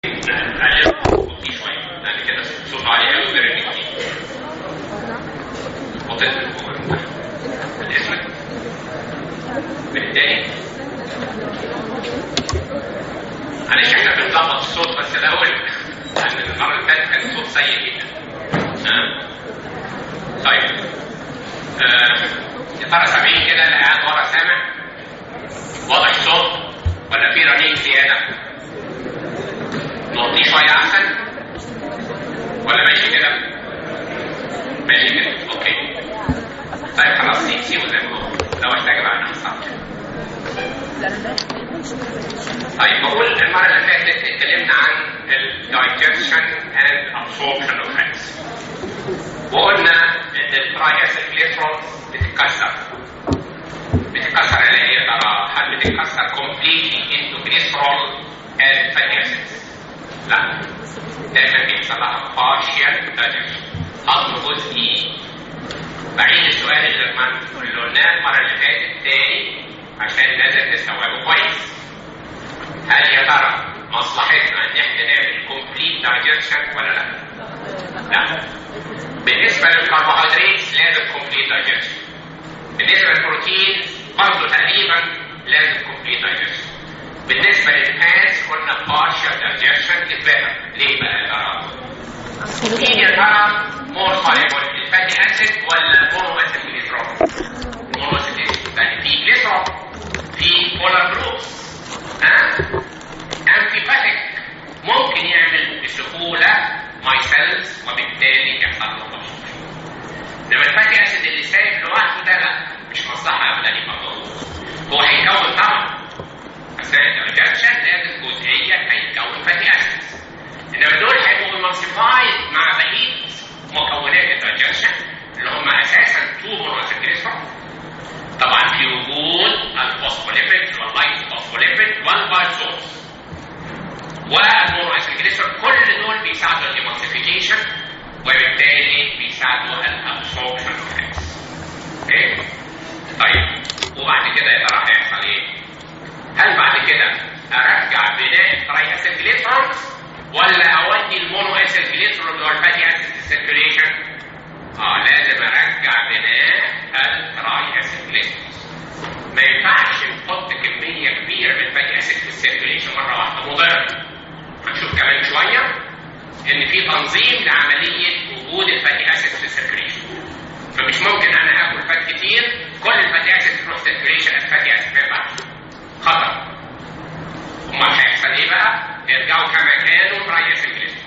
نقلله فيه شويه لان كده صوت عالي قوي غير النيكوتين وتدرك فوق الاسود بالتالي معلش احنا بنظبط الصوت بس الاول لان المره اللي فاتت كان الصوت سيء جدا ها طيب آه، يا ترى سامعين كده اللي قاعد ورا سامع واضح الصوت ولا في رنين زياده نوطيه شويه احسن ولا ماشي كده ماشي كده اوكي طيب خلاص سيب سيبه زي ما هو لو احتاج بقى نحصل طيب بقول المره اللي فاتت اتكلمنا عن الدايجستشن اند ابسوربشن اوف فاتس وقلنا ان الترايسيكليترون بتتكسر بتتكسر اللي هي ترى هل بتتكسر completely into glycerol as fatty acids لا دايما بيحصل لها partial digestion هضم جزئي بعيد السؤال اللي ما اللي قلناه المره اللي فاتت تاني عشان لازم تستوعبه كويس هل يا ترى مصلحتنا ان احنا نعمل complete digestion ولا لا؟ لا بالنسبه للكربوهيدرات لازم complete digestion بالنسبه للبروتين برضه تقريبا لازم complete digestion بالنسبه للفاتس قلنا partial digestion كفايه ليه بقى يا ترى؟ مين يا ترى مور soluble الفاتي اسيد ولا المونو اسيد جليسرول؟ المونو اسيد لان في جليسرول في بولار جروبس ها؟ انتيباتيك ممكن يعمل بسهوله مايسلز وبالتالي يحصل له تشوش انما الفاتي اسيد اللي سايب لوحده ده لا مش مصلحه ابدا يبقى موجود هو هيكون طبعا اثناء الدايجكشن لازم جزئيا هيكون فاتي اسيد انما دول هيبقوا مالسيفايد مع بقيه مكونات الدايجكشن اللي هم اساسا تو مونوسكريسول طبعا في وجود الفوسفوليبيد والايزوفوسفوليبيد والبايسوس والمونوسكريسول كل دول بيساعدوا الايمالسيفيكيشن وبالتالي بيساعدوا الابسوربشن اوكي طيب وبعد كده يا ترى هيحصل ايه؟ هل بعد كده ارجع بناء التراياسيكليترونز ولا اودي المونو اسيكليترون اللي هو الفاتي اسيد سيركيوليشن؟ اه لازم ارجع بناء التراياسيكليترونز ما ينفعش نحط كميه كبيره من الفاتي اسيد في السيركيوليشن مره واحده مضر هنشوف كمان شويه ان في تنظيم لعمليه وجود الفاتي اسيد في السيركيوليشن فمش ممكن انا اكل فات كتير كل الفاتي اسيد تروح سيركيوليشن الفاتي اسيد ما ينفعش خطر امال هيحصل ايه بقى؟ يرجعوا كما كانوا ترايسيكليترز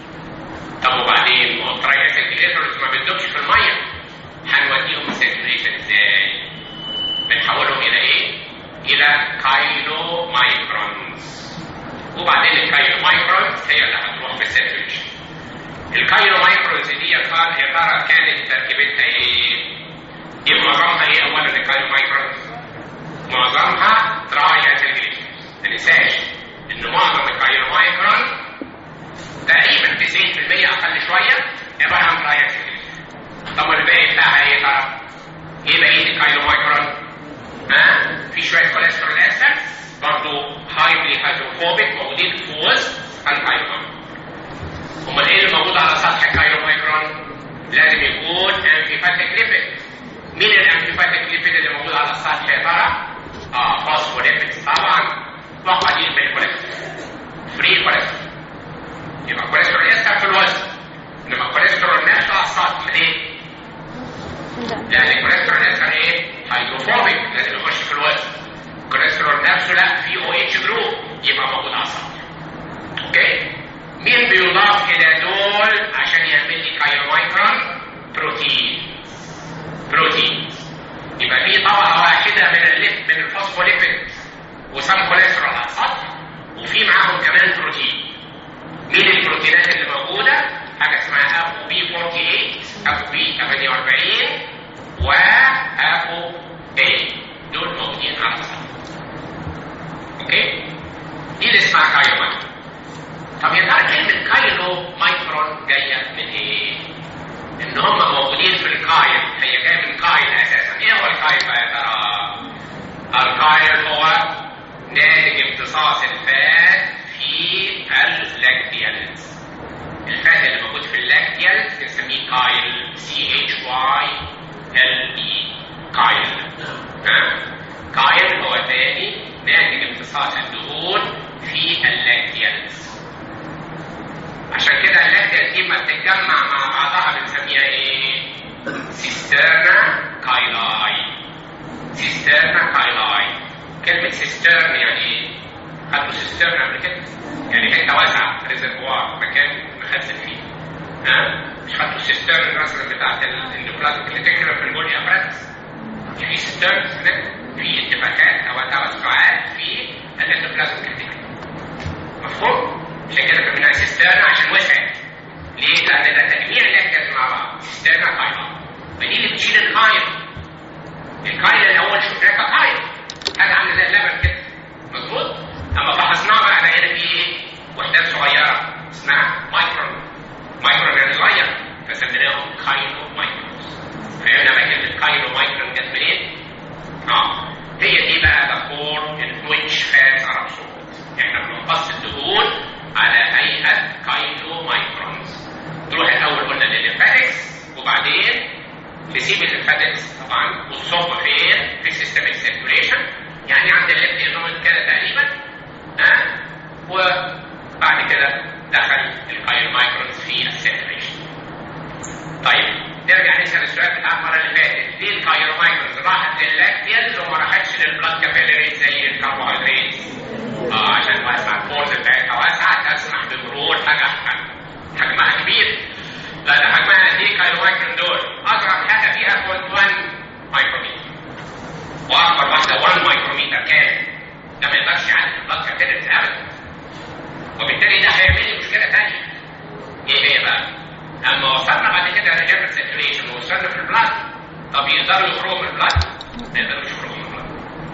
طب وبعدين ما الترايسيكليترز ما بتدوبش في الميه هنوديهم السيركيوليشن ازاي؟ بنحولهم الى ايه؟ الى كايلو مايكرونز وبعدين الكايلو مايكرونز هي اللي هتروح في السيركيوليشن الكايلو مايكرونز دي يا ترى يا ترى كانت تركيبتها ايه؟ ايه معظمها ايه اولا الكايلو مايكرونز؟ معظمها ترايسيكليترز ما ننساش ان معظم الكايلو مايكرون تقريبا 90% اقل شويه عباره عن ترايسيكليترز طب والباقي بتاعها ايه ترى؟ ايه بقيه الكايلو مايكرون؟ ها؟ في شويه كوليسترول اسيد برضه هايلي هيدروفوبيك موجودين في وسط الكايلو مايكرون امال ايه اللي موجود على سطح الكايلو مايكرون؟ لازم يكون انفيفاتيك ليبيد مين الانفيفاتيك ليبيد اللي موجود على السطح يا ترى؟ اه فوسفوليبيد طبعا وقليل من الكوليسترول فري كوليسترول يبقى الكوليسترول يسحب في الوزن انما الكوليسترول نفسه على السطح ليه؟ لان الكوليسترول نفسه ايه؟ هيدروفوبيك لازم يخش في الوزن الكوليسترول نفسه لا في او اتش جروب يبقى موجود على السطح اوكي؟ مين بيضاف الى دول عشان يعمل لي كايرومايكرون؟ بروتين بروتين يبقى في طبقه واحده من الليف من الفوسفوليبيد وسام كوليسترول على السطح وفي معاهم كمان بروتين مين البروتينات اللي موجوده حاجه اسمها ابو بي 48 ابو بي 48 وابو اي دول موجودين على السطح اوكي دي اللي اسمها كايلو مايكرون طب يا ترى كلمه كايلو مايكرون جايه من ايه؟ ان هم موجودين في الكايل هي جايه من كايل اساسا ايه هو الكايل بقى يا ترى؟ الكايل هو ناتج امتصاص الفات في اللاكتيالز الفات اللي موجود في اللاكتيالز بنسميه كايل سي اتش واي ال اي كايل ها كايل هو تاني ناتج امتصاص الدهون في اللاكتيالز عشان كده اللاكتيالز دي ما بتتجمع مع بعضها بنسميها ايه؟ سيسترنا كايلاي سيسترنا كايلاي كلمة سيسترن يعني خدوا سيسترن قبل كده يعني حتة واسعة ريزرفوار مكان مخزن فيه ها مش خدوا سيسترن مثلا بتاعت الاندوبلازم اللي تكرم في الجولي ابراتس في سيسترن هناك في انتفاخات او توسعات في الاندوبلازم كريتيكال مفهوم؟ عشان كده سميناها سيسترن عشان وسعت ليه؟ لأن ده تجميع الاحداث مع بعض سيسترن كايلا فدي اللي بتشيل الكايل الكايل الاول شفناه كايل حاجه عامله زي اللبن كده مظبوط اما فحصناه بقى لقينا فيه ايه وحدات صغيره اسمها مايكرون مايكرون يعني صغير فسميناهم كايلو مايكرونز فهمنا بقى كلمه كايلو مايكرون جت منين؟ اه هي دي بقى the form in which fats are absorbed احنا بنقص الدهون على هيئه كايلو مايكرونز تروح الاول قلنا للليمفاتكس وبعدين نسيب الليمفاتكس طبعا والصب فين؟ في السيستميك سيركوليشن يعني عند الليمف نود كده تقريبا ها وبعد كده دخل الكايل مايكرونز في السيركوليشن. طيب نرجع نسال السؤال بتاع المره اللي فاتت ليه الكايل مايكرونز راحت للاكتيالز وما راحتش للبلاد كابيلاريز زي الكربوهيدرات؟ اه عشان واسعه الفورز بتاعتها واسعه تسمح بمرور حاجه حجمها كبير لا ده حجمها قد ايه كايلو مايكرون دول؟ اصغر حاجه فيها 0.1 مايكروميتر واكبر واحده 1 مايكروميتر كام؟ ده ما يقدرش يعدي البلاد كابيلاريز ابدا وبالتالي ده هيعمل لي مشكله ثانيه ايه هي بقى؟ اما وصلنا بعد كده لجبل سيركيوليشن ووصلنا في البلاد طب يقدروا يخرجوا من البلاد؟ ما يقدروش يخرجوا من البلاد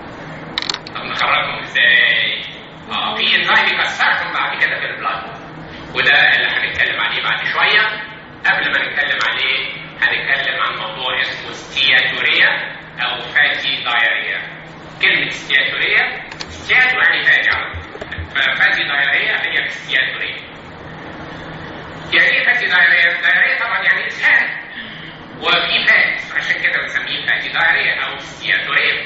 طب نخرجهم ازاي؟ اه في انزيم يكسرهم بعد كده في البلاد وده اللي هنتكلم عليه بعد شويه قبل ما نتكلم عليه هنتكلم عن موضوع اسمه ستياتوريا او فاتي دايريا كلمة ستياتوريا ستياتو يعني فاتي على ففاتي دايريا هي ستياتوريا يعني ايه فاتي دايريا؟ دايريا طبعا يعني اسهال وفي فات عشان كده بنسميه فاتي دايريا او ستياتوريا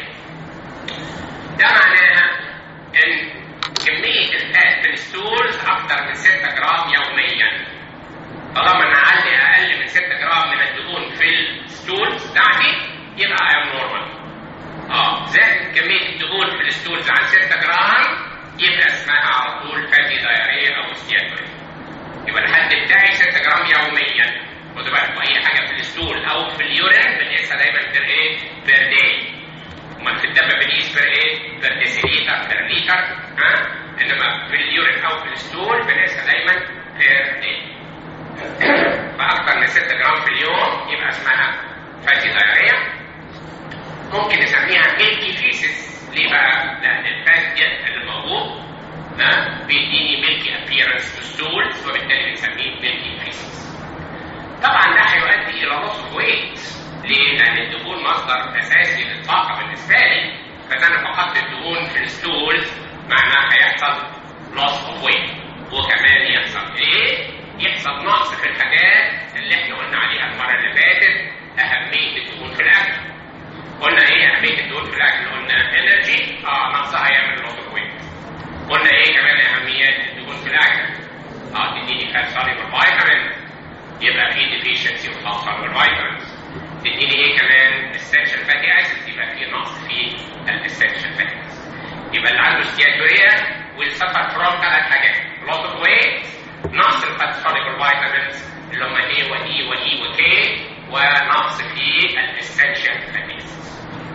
ده معناها ان كمية الفات في الستولز أكثر من 6 جرام يوميا. طالما أنا عندي أقل من 6 جرام من الدهون في الستولز بتاعتي يبقى I am normal. اه زادت كمية الدهون في الستولز عن 6 جرام يبقى اسمها على طول فاتي دايريا أو ستياتوري. يبقى الحد بتاعي 6 جرام يوميا. خدوا بالكم أي حاجة في الستول أو في اليورين بنقيسها دايما بير إيه؟ بير داي. امال في الدم بنقيس بير ايه؟ بير ديسيليتر بير ليتر ها؟ انما في اليورين او في الستول بنقيسها دايما بير داي. فاكثر من 6 جرام في اليوم يبقى اسمها فاتي دايريا. ممكن نسميها ميلكي فيسز ليه بقى؟ لان الفات اللي موجود ها بيديني ميلكي ابييرنس تو ستولز وبالتالي بنسميه ميلكي فيسز. طبعا ده هيؤدي الى نص ويت ليه؟ لأن الدهون مصدر أساسي للطاقة بالنسبة لي فإذا أنا فقدت الدهون في الستولز معناه هيحصل loss of weight وكمان يحصل إيه؟ يحصل نقص في الحاجات اللي إحنا قلنا عليها المرة اللي فاتت أهمية الدهون في الأكل. قلنا إيه أهمية الدهون في الأكل؟ قلنا انرجي اه نقصها يعمل loss of weight. قلنا إيه كمان أهميات الدهون في الأكل؟ اه تديني فات soluble vitamins يبقى في deficiency of fat soluble vitamins تديني ايه كمان essential fatty acids يبقى في نقص في الاسينشال fatty acids يبقى اللي عنده ستياتوريا will suffer from ثلاث حاجات loss of weight نقص الفات soluble vitamins اللي هم A و E و E و K ونقص في الاسينشال fatty acids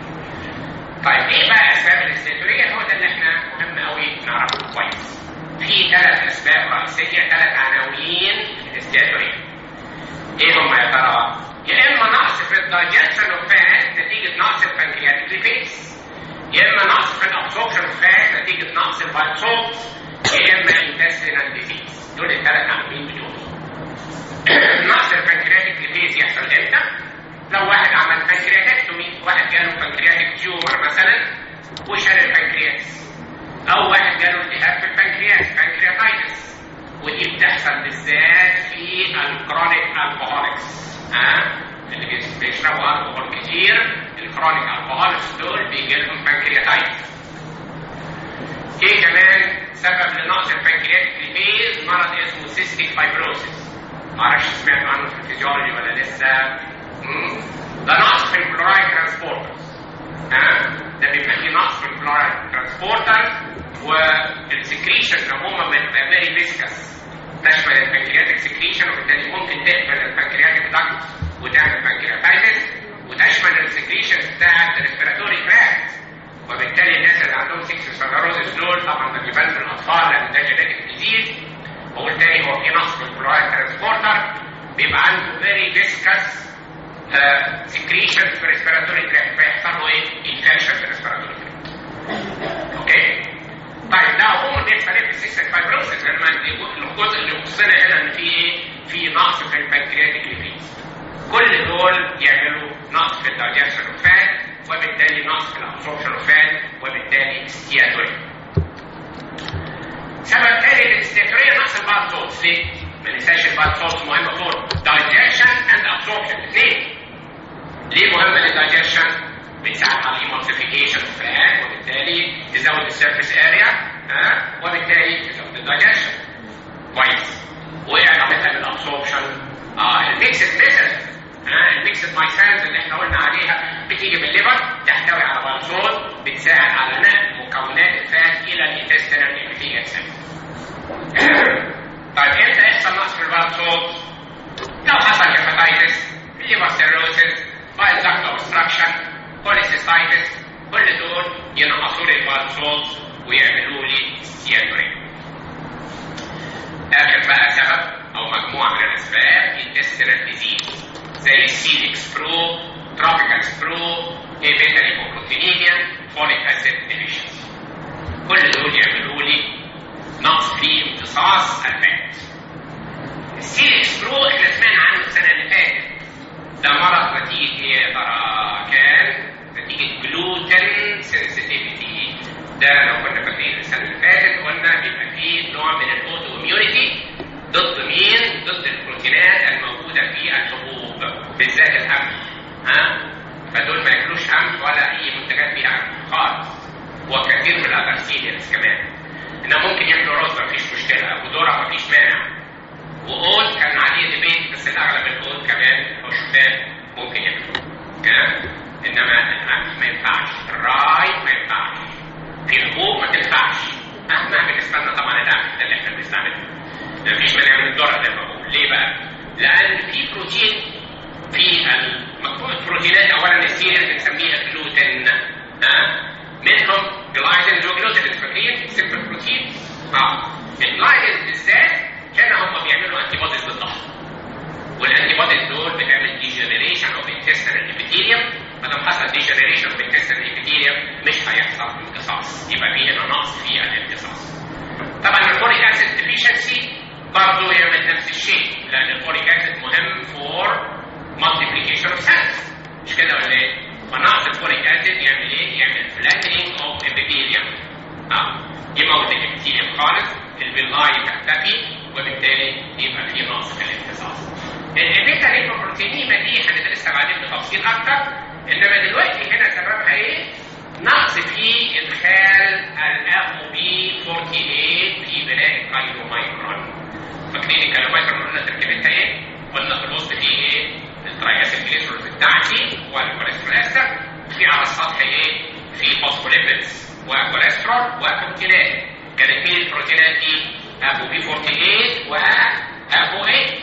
طيب ايه بقى اسباب الاستياتوريا هو ده اللي احنا مهم قوي نعرفه كويس في ثلاث اسباب رئيسيه ثلاث عناوين الاستياتوريا ايه هم يا ترى يا اما نقص في الدايجستشن اوف فات نتيجه نقص البنكرياتيك ليبيدز يا اما نقص في الابسوربشن اوف فات نتيجه نقص البايتسولت يا اما انتستينال ديزيز دول الثلاث عناوين بتوعهم نقص البنكرياتيك ليبيدز يحصل امتى؟ لو واحد عمل بنكرياتكتومي واحد جاله بنكرياتيك تيومر مثلا وشال البنكرياس او واحد جاله التهاب في البنكرياس بنكرياتايتس ودي بتحصل بالذات في الكرونيك الكوهوليكس ها اللي بيس- بيشربوا الكحول كتير الكرونيك الكوهوليكس دول بيجي لهم بانكرياتايتس ايه كمان سبب لنقص البنكرياتيك ليبيز مرض اسمه سيستيك فايبروسيس معرفش سمعتوا عنه في الفيزيولوجي ولا لسه مم. ده نقص في الكلورايد ترانسبورترز ها ده بيبقى فيه نقص في الكلورايد ترانسبورترز والسكريشن عموما بتبقى فيري فيسكس تشمل البنكرياتيك سكريشن وبالتالي ممكن تقفل البنكرياتيك داكت وتعمل بنكرياتايتس وتشمل السكريشن بتاعت الريسبيراتوري تراكت وبالتالي الناس اللي عندهم سكس سكلروزس دول طبعا ده بيبان في الاطفال لان ده جينيتك ديزيز بقول تاني هو في نقص في الكلورايد ترانسبورتر بيبقى عنده فيري فيسكس سكريشن في الريسبيراتوري تراكت فيحصل له ايه؟ انفكشن في الريسبيراتوري تراكت اوكي طيب ده عموما بيحصل ايه في السيستم فايبروسيس لما الجزء اللي يخصنا هنا ان في ايه؟ في نقص في البنكرياتيك ليبيز كل دول يعملوا نقص في الدايجستشن اوف فات وبالتالي نقص في الابسوربشن اوف فات وبالتالي ستياتوري سبب تاني للاستياتورية نقص الباد سولز ليه؟ ما ننساش الباد سولز مهمة فور دايجيشن اند ابسوربشن الاثنين ليه مهمة للدايجيشن؟ بتساعد على الايمالسيفيكيشن اوف فات وبالتالي تزود السيرفيس اريا ها وبالتالي تزود الدايجيشن كويس وايه علاقتها بالابسوربشن؟ اه الميكسد ميثود ها الميكسد مايسانز اللي احنا قلنا عليها بتيجي من الليفر تحتوي على بالزول بتساعد على نقل مكونات الفات الى الانتستينال ابيثيليال سيل طيب امتى يحصل نقص في البالزول؟ لو حصل هيباتايتس ليفر سيروسيس بايل داكت اوبستراكشن كوليسيستايتس كل دول ينقصوا لي البالزول ويعملوا لي ستياتوري اخر بقى سبب او مجموعه من الاسباب intestinal disease زي السيليكس برو تروبيكال سبرو بيتا ليبوبروتينيميا فوليك اسيد ديفيشنسي كل دول يعملوا لي نقص في امتصاص الفات السيليكس برو احنا سمعنا عنه السنه اللي فاتت ده مرض نتيجه ايه يا ترى كان نتيجه جلوتين سنسيتيفيتي ده لو كنا فاكرين السنه اللي فاتت قلنا بيبقى فيه نوع من الاوتو اميونيتي ضد مين؟ ضد البروتينات الموجوده في الحبوب بالذات القمح ها؟ فدول ما ياكلوش قمح ولا اي منتجات فيها قمح خالص وكثير من الابرسيليانز كمان انما ممكن ياكلوا رز مفيش مشكله ابو ذره مفيش مانع وقوت كان عليه ديبيت بس الاغلب القوت كمان او شوفان ممكن ياكلوه ها؟ انما القمح ما ينفعش الراي ما ينفعش في حبوب ما تنفعش مهما بنستنى طبعا القمح ده اللي احنا بنستعمله مفيش مانع من الذره زي ما بقول ليه بقى؟ لان في بروتين في مجموعه بروتينات اولا السيريال بنسميها جلوتين ها منهم جلايدنز وجلوتين فاكرين سيمبل بروتين اه الجلايدنز بالذات كان هم بيعملوا انتي بوديز ضدها والانتي بوديز دول بتعمل ديجنريشن اوف انتستينال ابيثيليوم ما دام حصل ديجنريشن اوف انتستينال ابيثيليوم مش هيحصل امتصاص يبقى في هنا نقص في الامتصاص طبعا الفوريك اسيد ديفيشنسي برضه يعمل نفس الشيء لان الفوريك اسيد مهم فور مالتيبليكيشن اوف سيلز مش كده ولا ايه؟ فنقص الفوريك اسيد يعمل ايه؟ يعمل فلاتنينج اوف ابيثيليوم اه يموت الابيثيليوم خالص الفيلاي تختفي وبالتالي يبقى في نقص في الامتصاص. البيتا ليبوبروتينيما دي هندرسها بعدين بتفصيل اكتر انما دلوقتي هنا سببها ايه؟ نقص في ادخال الاف بي 48 في بناء الكايرومايكرون. فاكرين الكايرومايكرون قلنا تركيبتها ايه؟ قلنا في الوسط فيه ايه؟ التراياسيل جليسرول بتاعتي والكوليسترول استر في على السطح ايه؟ في فوسفوليبيدز وكوليسترول وبروتينات. كانت مين البروتينات دي؟ ابو بي 48 وابو ايه؟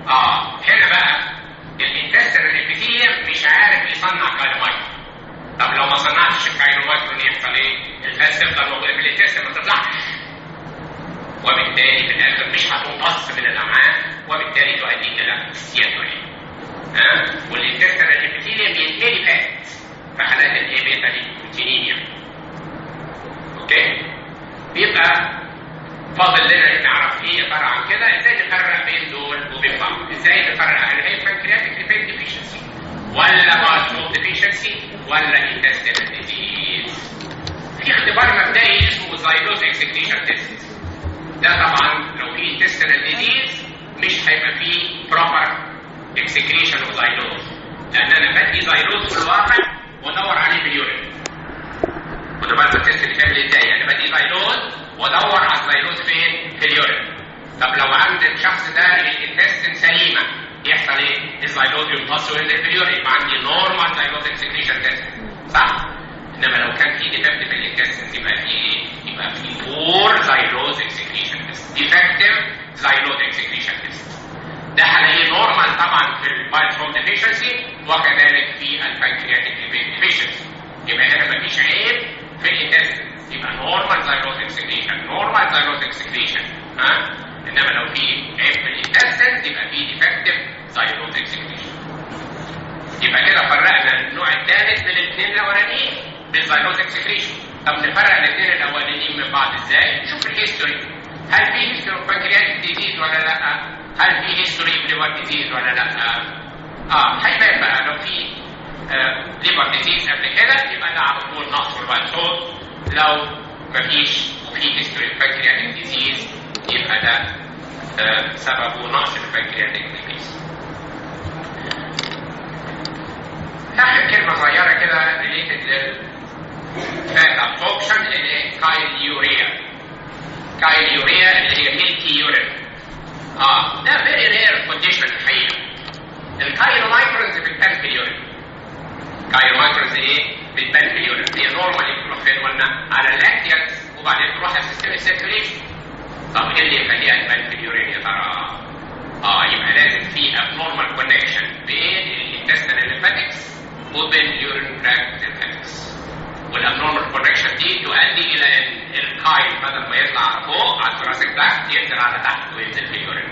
اه هنا بقى الانتستر الابيثيليوم مش عارف يصنع كايرومايكرون. طب لو ما صنعتش الكايرومايكرون يحصل ايه؟ الفات تفضل موجوده في الانتستر ما تطلعش. وبالتالي في الاخر مش هتمتص من الامعاء وبالتالي تؤدي الى ستياتوري. ها؟ والانتستر الابيثيليوم بينتهي فات في حالات الايه بيتا ليبوبروتينيميا. اوكي؟ بيبقى فاضل لنا نعرف ايه يا ترى عن كده ازاي نفرق بين دول وبين بعض ازاي نفرق هل هي بانكرياتيك ليبيد ديفيشنسي ولا بارسول ديفيشنسي ولا انتستينال ديزيز في اختبار مبدئي اسمه زايلوز اكسكريشن تيست ده طبعا لو لو في intestinal disease مش هيبقى فيه proper excretion of xylose لان انا بدي زيروز في الواقع وادور عليه في اليورين وده بقى التست بتعمل ازاي يعني بدي زيروز وادور على الزيروز فين في اليورين طب لو عند الشخص ده الانتستين سليمه يحصل ايه؟ الزيروز يمتص وينزل في اليورين يبقى عندي نورمال زيروز اكسكريشن تيست صح؟ انما لو كان في ديفكت في الانتستين يبقى في ايه؟ يبقى في بور زيروز اكسكريشن تيست ديفكتيف زيروز اكسكريشن تيست ده هلاقيه نورمال طبعا في البايتروم ديفيشنسي وكذلك في البنكرياتيك ديفيشنسي يبقى هنا مفيش عيب في الانتستين يبقى نورمال زيروز اكسكريشن نورمال زيروز اكسكريشن ها انما لو في عيب في الانتستين يبقى في ديفكتيف زيروز اكسكريشن يبقى كده فرقنا النوع الثالث من الاثنين الاولانيين بالزيروز اكسكريشن طب نفرق الاثنين الاولانيين من بعض ازاي؟ نشوف الهيستوري هل في هيستوري اوف بنكرياتيك ديزيز ولا لا؟ هل في هيستوري اوف ليفر ديزيز ولا لا؟ اه هيبان بقى لو في ليفر ديزيز قبل كده يبقى ده على طول نقص في البايثول لو مفيش وفي هيستوري اوف بنكرياتيك ديزيز يبقى ده آه سببه نقص البنكرياتيك ديزيز. اخر كلمه صغيره كده ريليتد للفات ابسوربشن اللي هي كايليوريا كايليوريا اللي هي ميلكي يورين اه ده فيري رير كونديشن الحقيقه الكايلومايكرونز بتبان في اليورين كايلومايكرونز ايه؟ بتبان في اليورين هي نورمالي بتروح فين قلنا على اللاكتيانس وبعدين تروح على السيستم السيركيليشن طب ايه اللي يخليها تبان في اليورين يا ترى؟ اه يبقى لازم في abnormal connection بين الانتستينال ليمفاتكس وبين اليورين تراكت ليمفاتكس والابنورمال كونكشن دي تؤدي الى ان الكايل بدل ما يطلع فوق على الثوراسيك داكت ينزل على تحت وينزل في اليورين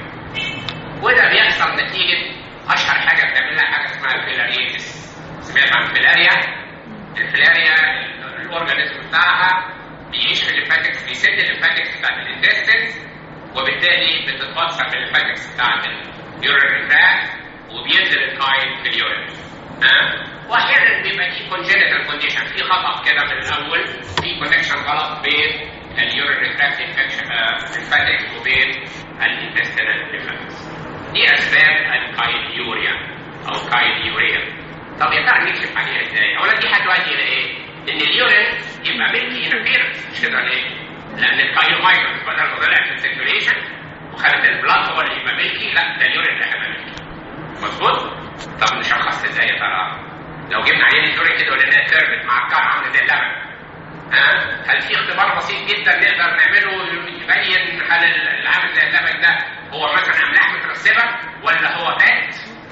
وده بيحصل نتيجه اشهر حاجه بتعملها حاجه اسمها الفيلاريتس سمعت عن الفيلاريا الفيلاريا الاورجانيزم بتاعها بيعيش في الليمفاتكس بيسد الليمفاتكس بتاعت الانتستنس وبالتالي بتتوصل بالليمفاتكس بتاعت اليورين تراكت وبينزل الكايل في اليورين ها واحيانا بيبقى في كونجنتال كونديشن في خطا كده من الاول في كونكشن غلط بين اليورين تراكت انفكشن ليمفاتكس وبين الانتستينال ليمفاتكس دي اسباب الكايليوريا او كايليوريا طب يا ترى نكشف عليها ازاي؟ اولا دي هتؤدي الى ايه؟ ان اليورين يبقى ملكي انفيرنس مش كده ليه؟ لان الكايلومايكروس بدل ما طلع في السيركيوليشن وخلت البلاد هو اللي يبقى ملكي لا ده اليورين اللي هيبقى ملكي مظبوط؟ طب نشخص ازاي يا ترى؟ لو جبنا عينه يورين كده ولقيناها تربت مع الكار عامله زي اللبن ها؟ هل في اختبار بسيط جدا نقدر نعمله يبين هل اللي عامل زي اللبن ده هو مثلا املاح مترسبه ولا هو فات؟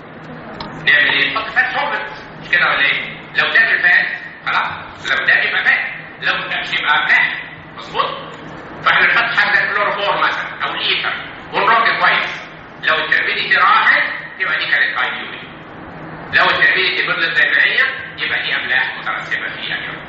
نعمل ايه؟ نحط فات سولفنت مش كده ولا ايه؟ لو ده الفات خلاص لو ده يبقى فات لو ده يبقى املاح مظبوط؟ فاحنا نحط حاجه زي الكلوروفور مثلا او ليتر ونرد كويس لو التربيديتي راحت يبقى دي كانت هايديوري لو التربيديتي فضلت زي ما هي يبقى دي املاح مترسبه في اليورين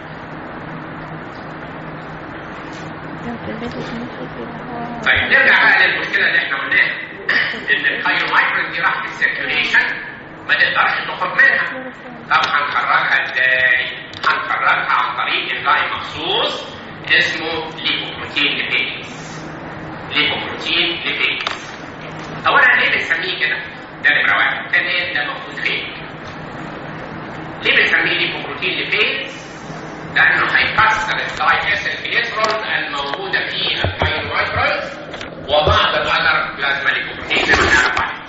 طيب نرجع بقى للمشكله اللي احنا قلناها ان الكايرومايكرون دي راحت السيركيوليشن ما تقدرش تخرج منها طب هنخرجها ازاي؟ هنخرجها عن طريق انزيم مخصوص اسمه ليبوبروتين ليبيز ليبوبروتين ليبيز اولا ليه بنسميه كده؟ ده نمره واحد ثانيا ده موجود فين؟ ليه بنسميه ليبوبروتين ليبيز؟ لانه هيكسر الداي اسيد كليسترول الموجوده في الكايرومايكرونز وبعض الاذر بلازما ليبوبروتين زي ما نعرف عليه.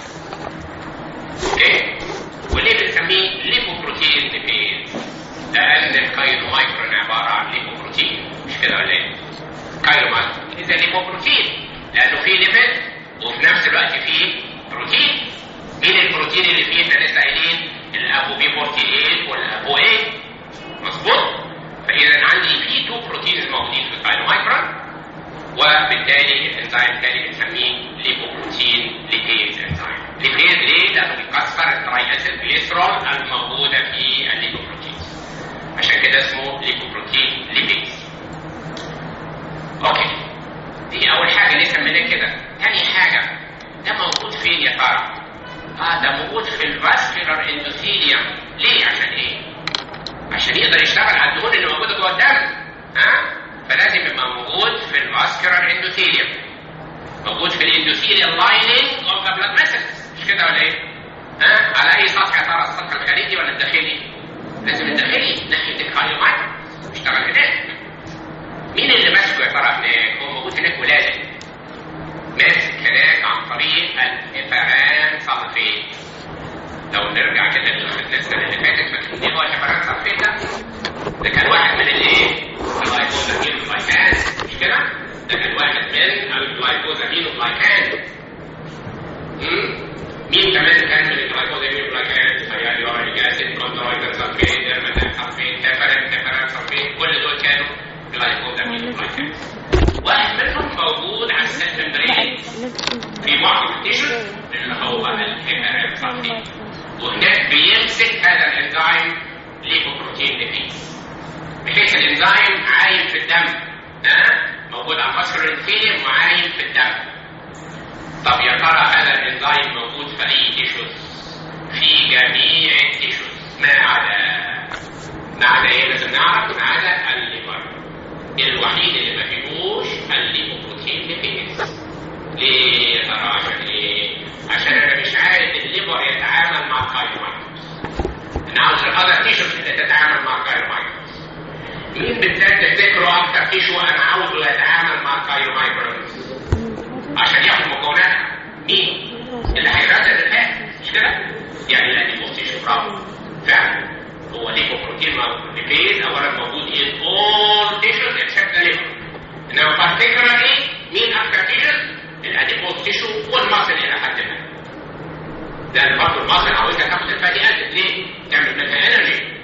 اوكي؟ وليه بنسميه ليبوبروتين ليبيز؟ لان الكايرومايكرون عباره عن ليبوبروتين مش كده ولا ايه؟ كايرومايكرون اذا ليبوبروتين لانه فيه ليبيد وفي نفس الوقت فيه بروتين مين البروتين اللي فيه احنا لسه قايلين الابو بي 48 والابو ايه مظبوط فاذا عندي في تو بروتينز موجودين في الكايرومايكرون وبالتالي الانزيم الثاني بنسميه ليبوبروتين ليبيز انزيم ليبيز ليه؟ لانه بيكسر التراي اسيد كوليسترول الموجوده في الليبوبروتينز عشان كده اسمه ليبوبروتين ليبيز اوكي دي اول حاجه ليه سميناه كده تاني حاجه ده موجود فين يا ترى اه ده موجود في الفاسكولار اندوثيليوم ليه عشان ايه عشان يقدر يشتغل على الدهون اللي موجوده جوه الدم ها فلازم يبقى موجود في الفاسكولار اندوثيليوم موجود في الاندوثيليال لايننج اوف ذا بلاد فيسلز مش كده ولا ايه؟ ها على اي سطح يا ترى السطح الخارجي ولا الداخلي؟ لازم الداخلي ناحيه الكايومايكرون اشتغل هناك مين اللي ماسكه يا ترى هناك؟ هو موجود هناك ولازم ماسك هناك عن طريق الهيبران سلفيت لو نرجع كده للسنه اللي فاتت فاكرين ايه هو الهيبران سلفيت ده؟ ده كان واحد من الايه؟ الجلايكوزامين والجلايكان مش كده؟ ده كان واحد من الجلايكوزامين والجلايكان مين كمان كان من الجلايكوزامين والجلايكان؟ تخيل يوريك اسيد كونترويدر سلفيت ديرماتين سلفيت هيبران هيبران سلفيت كل دول كانوا جلايكوزامين والجلايكان واحد منهم موجود على السيل ممبرين في بعض التيشرت اللي هو الهيبران سلفيت وهناك بيمسك هذا الانزيم ليبوبروتين ليبيز بحيث الانزيم عايم في الدم ها موجود على الفاسكولار انفيريم وعايم في الدم طب يا ترى هذا الانزيم موجود في اي تيشوز في جميع التيشوز ما عدا ما عدا ايه لازم نعرف ما عدا الليفر الوحيد اللي ما فيهوش الليبوبروتين ليبيز ليه يا ترى عشان ايه عشان انا مش عايز الليفر يتعامل مع الكايرومايكروس انا عاوز الاذر تيشوز اللي تتعامل مع الكايرومايكروس مين بالذات تفتكروا اكتر تيشو انا عاوزه يتعامل مع الكايرومايكروس عشان ياخد مكوناتها مين اللي هيرتب الفات مش كده يعني الانيموس تيشو برافو فعلا هو ليبوبروتين ليبيز اولا موجود in all tissues except the liver انما particularly مين اكتر تيشوز الاديبوز تيشو والمصل الى حد ما لان برضه المصل عاوزها تاخد الفاتي اسيد ليه؟ تعمل منها انرجي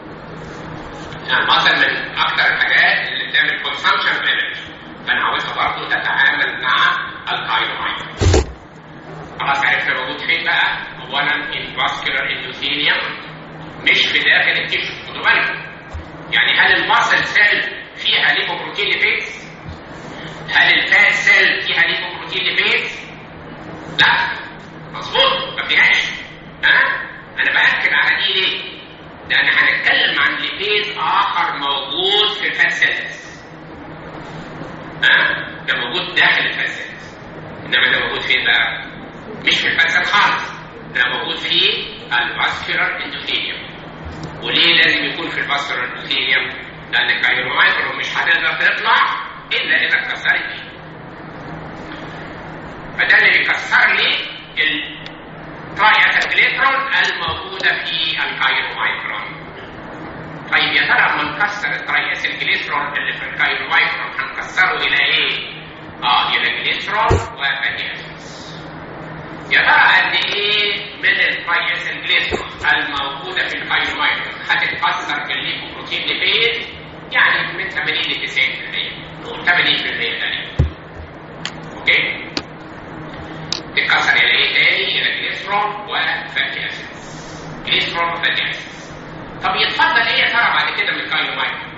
المصل من اكثر الحاجات اللي بتعمل كونسامشن انرجي فانا عاوزها برضه تتعامل مع الكايرومايكرون خلاص عرفنا موجود فين بقى؟ اولا الفاسكولار اندوثيليوم مش في داخل التيشو خدوا بالكم يعني هل المصل سيل فيها ليبوبروتين ليبيز؟ هل الفات سيل فيها ليبوبروتين ليبيز؟ لا مظبوط ما فيهاش ها انا باكد على دي ليه؟ لان هنتكلم عن ليبيز اخر موجود في الفات سيلز ها ده موجود داخل الفات سيلز انما ده موجود فين بقى؟ مش في الفات سيل خالص ده موجود في الفاسكولار اندوثيليوم وليه لازم يكون في الفاسكولار اندوثيليوم؟ لان الكايرومايكرو مش هتقدر تطلع الا اذا اتكسرت دي فده اللي بيكسر لي التراياتليترون الموجوده في الكايرومايكرون طيب يا ترى لما نكسر التراياسيلجليسرول اللي في الكايرومايكرون هنكسره الى ايه؟ اه الى جليسرول وفاتي اسيدز يا ترى قد ايه من التراياسيلجليسرول الموجوده في الكايرومايكرون هتتكسر بالليبوبروتين ليبيد يعني من 80 ل 90% نقول 80% تقريبا اوكي تتكسر الى ايه تاني؟ الى جليسرول وفاتي اسيدز جليسرول وفاتي اسيدز طب يتفضل ايه يا ترى بعد كده من الكايرومايكرون؟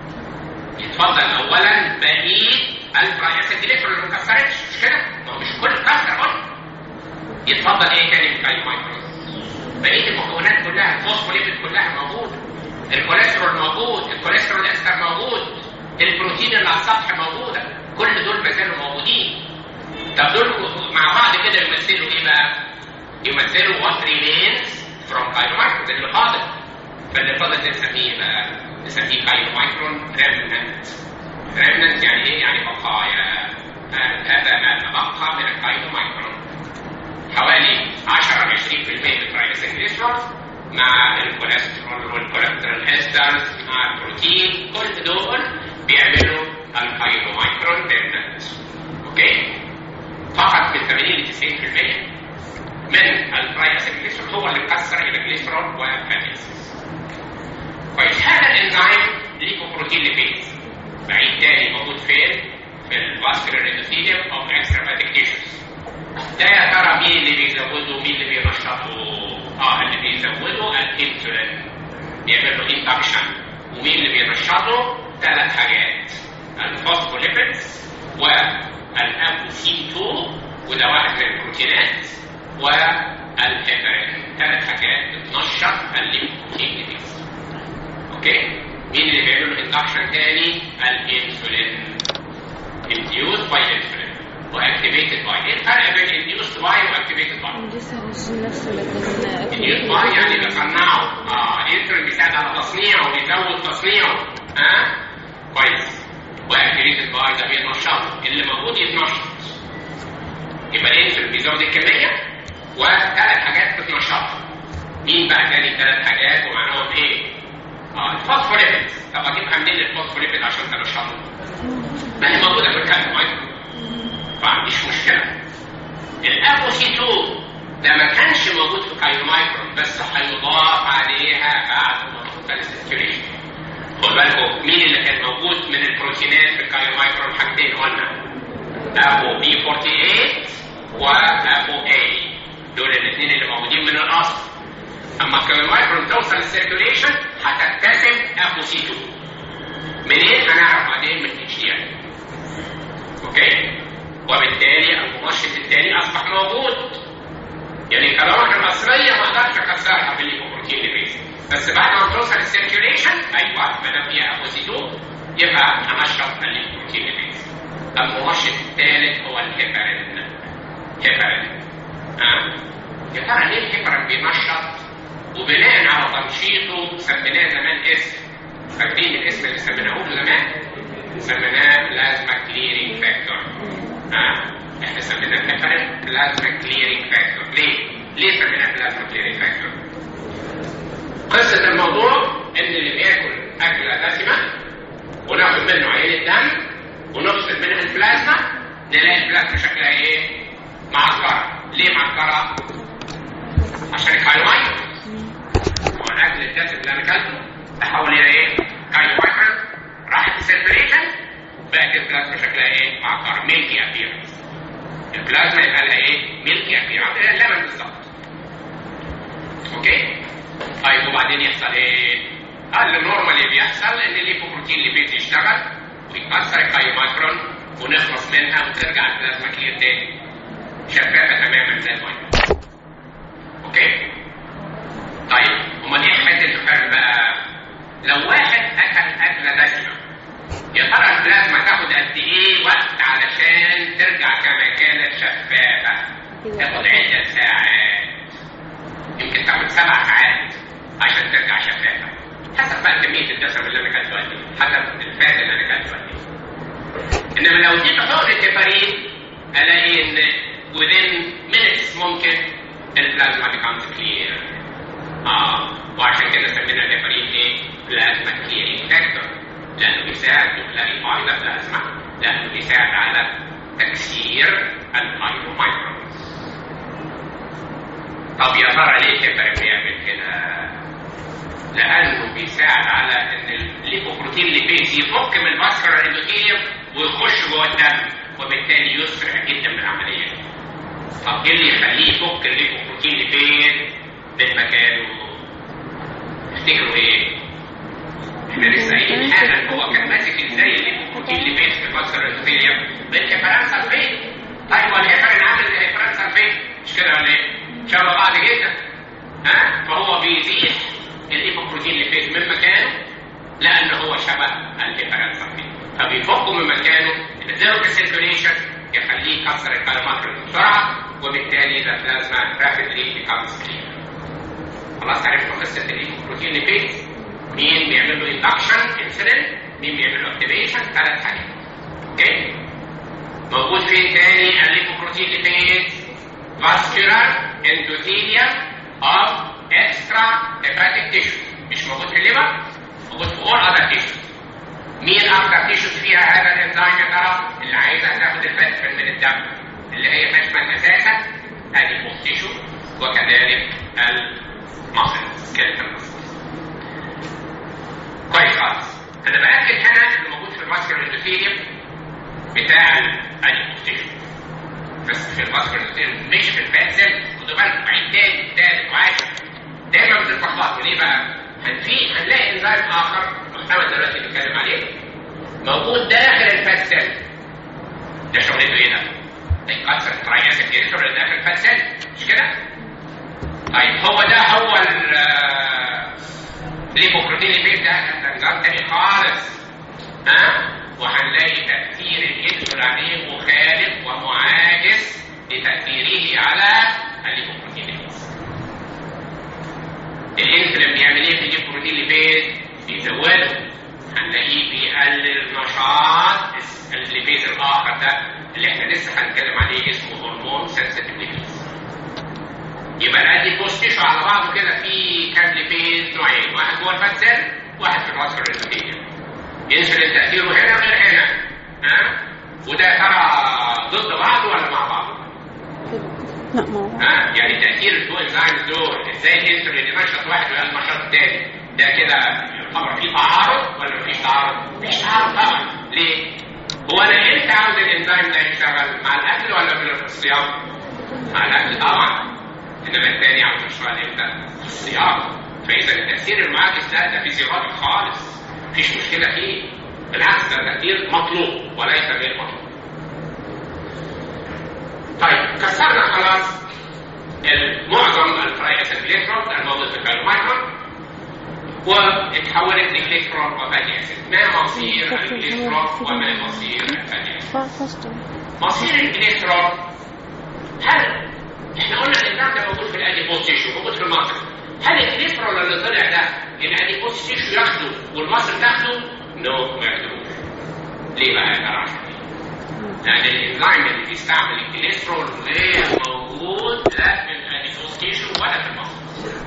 يتفضل اولا بقيه التراياسيد جليسرول اللي ما اتكسرتش مش كده؟ ما هو مش كل اتكسر قلنا يتفضل ايه تاني من الكايرومايكرون؟ بقيه المكونات كلها الفوسفوليبيد كلها موجوده الكوليسترول موجود الكوليسترول استر موجود البروتين اللي على السطح موجوده كل دول ما زالوا موجودين طب دول مع بعض كده يمثلوا ايه بقى؟ يمثلوا what remains from chylomicron اللي فاضل فاللي فاضل ده نسميه بقى نسميه chylomicron remnant remnant يعني ايه؟ يعني بقايا هذا ما تبقى من الكايلومايكرون حوالي 10 ل 20% من الترايسيكليسرول مع الكوليسترول والكوليسترول استرز مع البروتين كل دول بيعملوا الكايلومايكرون remnant اوكي؟ فقط من 80 ل 90% من الترايسيكليسرول هو اللي مكسر الى جليسرول وفاتي كويس هذا الانزيم ليكوبروتين ليبيز بعيد تاني موجود فين؟ في الفاسكولار اندوثيليوم اوف اكسترافاتيك تيشوز ده يا ترى مين اللي بيزوده مين اللي بينشطه؟ اه اللي بيزوده الانسولين بيعمل له اندكشن ومين اللي بينشطه؟ ثلاث حاجات الفوسفوليبيدز والامبوسين 2 وده واحد من البروتينات والهيبرين ثلاث حاجات بتنشط الليمفوتين اوكي مين اللي بيعمل له اندكشن تاني الانسولين induced by insulin واكتيفيتد باي ايه الفرق بين انديوست باي واكتيفيتد باي نفسه لكن انديوست باي يعني بيصنعه اه انترن بيساعد على تصنيعه وبيزود تصنيعه ها آه؟ كويس واكتيفيتد باي ده بينشطه اللي موجود يتنشط يبقى الانسولين بيزود الكميه وثلاث حاجات بتنشطها مين بقى تاني ثلاث حاجات ومعناهم ايه؟ اه الفوسفوليبيد طب اجيبها منين الفوسفوليبيد عشان تنشطها؟ ما هي موجوده في الكالسيوم ما عنديش مشكله الافوسي 2 ده ما كانش موجود في كايرومايكرون بس هيضاف عليها بعد ما تحط السيركيوليشن خد بالكم مين اللي كان موجود من البروتينات في الكايرومايكرون حاجتين قلنا ابو بي 48 وابو اي دول الاثنين اللي موجودين من الاصل اما الكايرومايكرون توصل للسيركيوليشن هتكتسب ابو سي 2 منين هنعرف بعدين من اتش دي اوكي وبالتالي المنشط الثاني اصبح موجود يعني الكلامات الاصليه ما اقدرش اكسرها بالليبوبروتين ليبيز بس بعد ما توصل السيركيوليشن ايوه ما دام فيها اوسيتو يبقى هنشط الليبوبروتين ليبيز المنشط الثالث هو الهيبرين هيبرين ها يا ترى ليه الهيبرين بينشط وبناء على تنشيطه سميناه زمان اسم فاكرين الاسم اللي سميناه له زمان سميناه بلازما كليرنج فاكتور ها احنا سميناه هيبرين بلازما كليرنج فاكتور ليه؟ ليه سميناه بلازما كليرنج فاكتور؟ قصة الموضوع ان اللي بياكل اكلة دسمة وناخد منه عين الدم ونفصل منها البلازما نلاقي البلازما شكلها ايه؟ معكرة ليه معكرة؟ عشان الكايومايكرون هو الاكل الدسم اللي انا اكلته تحول الى ايه؟ كايومايكرون راحت السيركيليشن بقت البلازما شكلها ايه؟ معكرة ميلكي ابيرنس البلازما يبقى لها ايه؟ ميلكي ابيرنس زي اللبن بالظبط اوكي؟ طيب وبعدين يحصل ايه؟ قال النورمال بيحصل ان الليبوبروتين ليبيد يشتغل ويكسر الكايوماكرون ونخلص منها وترجع البلازما كلير تاني شفافه تماما زي الميه. اوكي؟ طيب امال ايه حكايه الفرق بقى؟ لو واحد اكل اكله دسمه يا ترى البلازما تاخد قد ايه وقت علشان ترجع كما كانت شفافه؟ تاخد عده ساعات يمكن تاخد سبع ساعات عشان ترجع شفافه حسب بقى كميه الدسم اللي انا كلته قد ايه حسب الفات اللي انا كلته قد ايه انما لو اديت حقن الهيبارين الاقي ان within minutes ممكن البلازما becomes clear اه وعشان كده سمينا الهيبارين ايه؟ بلازما كليرنج فاكتور لانه بيساعد نخلي فايلة بلازما لانه بيساعد على تكسير المايكرومايكرونز طب يا ترى ليه الهيبارين بيعمل كده؟ لانه بيساعد على ان الليبوبروتين ليبيز يفك من الفاسكولار اندوثيليوم ويخش جوه الدم وبالتالي يسرع جدا من العمليه دي. طب ايه اللي يخليه يفك الليبوبروتين ليبيز من مكانه؟ تفتكروا ايه؟ احنا لسه قايلين حالا هو كان ماسك ازاي الليبوبروتين ليبيز في الفاسكولار اندوثيليوم بالهيبران سلفيت طيب والهيبران عامل زي الهيبران سلفيت مش كده ولا ايه؟ شبه بعض جدا ها؟ فهو بيزيح الليبوبروتين ليبيز من مكانه لان هو شبه الهيبران سلفيت فبيفكه من مكانه يديله السيركيوليشن يخليه يكسر الكالماترون بسرعه وبالتالي ذا بلازما رابيدلي بيكمز كلير خلاص عرفنا قصه الليبوبروتين ليبيز مين بيعمل له اندكشن انسولين مين بيعمل له اكتيفيشن ثلاث حاجات اوكي موجود فين تاني الليبوبروتين ليبيز فاسكولار اندوثيليوم اوف اكسترا هيباتيك تيشو مش موجود في الليبر موجود في اول اذر تيشو مين اكتر تيشو فيها هذا الانزيم يا ترى اللي عايزه تاخد الفاتفن من الدم اللي هي تشمل اساسا ادي تيشو وكذلك المصل سكيلتون كويس خالص انا باكد هنا اللي موجود في الماسكر اندوثيليوم بتاع الادي تيشو بس في الماسكر اندوثيليوم مش في الفات سيل خدوا بالكم عيد تاني تالت وعاشر دايما بتتلخبطوا ليه بقى؟ هنفي هنلاقي انزيم اخر محتمل دلوقتي نتكلم عليه موجود داخل الفات سيل ده شغلته ايه ده؟ ده يكسر التراياسيك ديريتور اللي داخل الفات سيل مش كده؟ طيب هو ده هو الليبوبروتين اللي ده انزيم تاني خالص ها؟ وهنلاقي تأثير الانسولين عليه مخالف ومعاكس لتأثيره على الليبوبروتينيز. الانسولين بيعمل ايه في الليبوبروتين ليبيد؟ بيزوده هنلاقيه بيقلل نشاط الليبيد الاخر ده اللي احنا لسه هنتكلم عليه اسمه هرمون سنسيتيف ليبيز. يبقى الادي بوستيشو على بعضه كده في كام ليبيد نوعين، واحد جوه الفات سيل واحد في الوصفه الرئتيه. انسولين تاثيره هنا غير هنا ها وده ترى ضد بعض ولا مع بعض؟ لا ما هو ها يعني تاثير الدو انزيمز دول ازاي الانسولين ينشط واحد ويقلل النشاط الثاني ده كده يعتبر في تعارض ولا مفيش تعارض؟ مفيش تعارض طبعا ليه؟ هو انا امتى عاوز الانزيم ده يشتغل مع الاكل ولا في الصيام؟ مع الاكل طبعا انما الثاني عاوز يشتغل امتى؟ في الصيام فاذا التاثير المعاكس ده ده فيزيولوجي خالص مفيش مشكله فيه بالعكس ده تاثير مطلوب وليس غير مطلوب طيب كسرنا خلاص معظم الفرايس الجليسرول الموجود في الكالومايكرون واتحولت لجليسرول وفاتي اسيد ما مصير الجليسرول وما مصير الفاتي اسيد فاستر مصير الجليسرول هل احنا قلنا الانزيم ده موجود في الاديبوز تيشو موجود في المصل هل الجليسرول اللي طلع ده الاديبوز تيشو ياخده والمصل تاخده؟ نو ما ياخدوش ليه بقى يا ترى عشان لان الانزيم اللي بيستعمل الكوليسترول غير موجود لا في الاديبوز تيشو ولا في المصل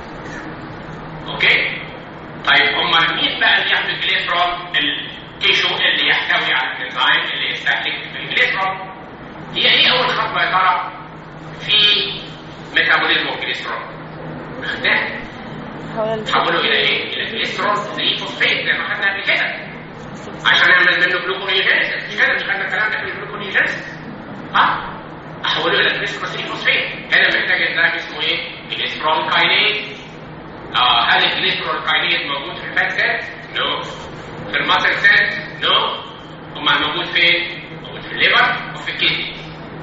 اوكي طيب امال مين بقى اللي ياخد الكوليسترول التيشو اللي يحتوي على الانزيم اللي يستهلك الكوليسترول هي ايه اول خطوه يا ترى في ميتابوليزم الكوليسترول خدناها تحوله الى ايه الى كوليسترول 3 فوسفات زي ما خدنا قبل كده عشان نعمل منه جلوكونيوجينيسيس مش كده مش خدنا الكلام ده في الجلوكونيوجينيسيس ها احوله الى كوليسترول 3 فوسفات هنا محتاج انزيم اسمه ايه كوليسترول كاينيز اه هل الكوليسترول كاينيز موجود في الفات سيل؟ نو في الماسل سيل؟ نو امال موجود فين؟ موجود في الليفر وفي الكدني